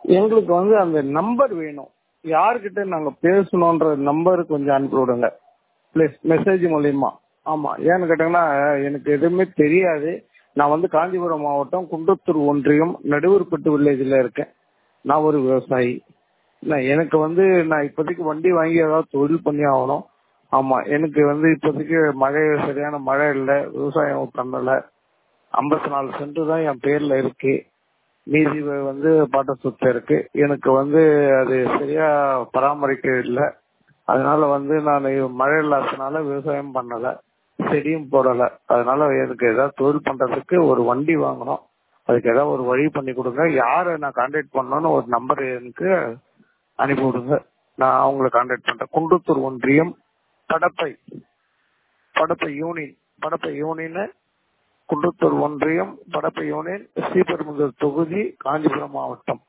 எங்களுக்கு வந்து அந்த நம்பர் வேணும் யார்கிட்ட நாங்க பேசணுன்ற நம்பர் கொஞ்சம் அனுப்பி விடுங்க ப்ளீஸ் மெசேஜ் மூலியமா ஆமா ஏன்னு கேட்டீங்கன்னா எனக்கு எதுவுமே தெரியாது நான் வந்து காஞ்சிபுரம் மாவட்டம் குன்றத்தூர் ஒன்றியம் நடுவர்பட்டு வில்லேஜ்ல இருக்கேன் நான் ஒரு விவசாயி நான் எனக்கு வந்து நான் இப்போதைக்கு வண்டி வாங்கி ஏதாவது தொழில் பண்ணி ஆகணும் ஆமா எனக்கு வந்து இப்போதைக்கு மழை சரியான மழை இல்லை விவசாயம் பண்ணல ஐம்பத்தி நாலு சென்ட் தான் என் பேர்ல இருக்கு மீதி வந்து பாட்ட சொத்து இருக்கு எனக்கு வந்து அது சரியா பராமரிக்க இல்லை அதனால வந்து நான் மழை இல்லாததுனால விவசாயம் பண்ணல செடியும் போடல அதனால எனக்கு ஏதாவது தொழில் பண்றதுக்கு ஒரு வண்டி வாங்கணும் அதுக்கு ஏதாவது ஒரு வழி பண்ணி கொடுங்க யாரை நான் கான்டாக்ட் பண்ணணும்னு ஒரு நம்பர் எனக்கு அனுப்பி விடுங்க நான் அவங்களை கான்டாக்ட் பண்றேன் குன்றத்தூர் ஒன்றியம் படப்பை படப்பை யூனியன் படப்பை யூனியன் குன்றத்தூர் ஒன்றியம் படப்பை யூனியன் ஸ்ரீபெரும்புதூர் தொகுதி காஞ்சிபுரம் மாவட்டம்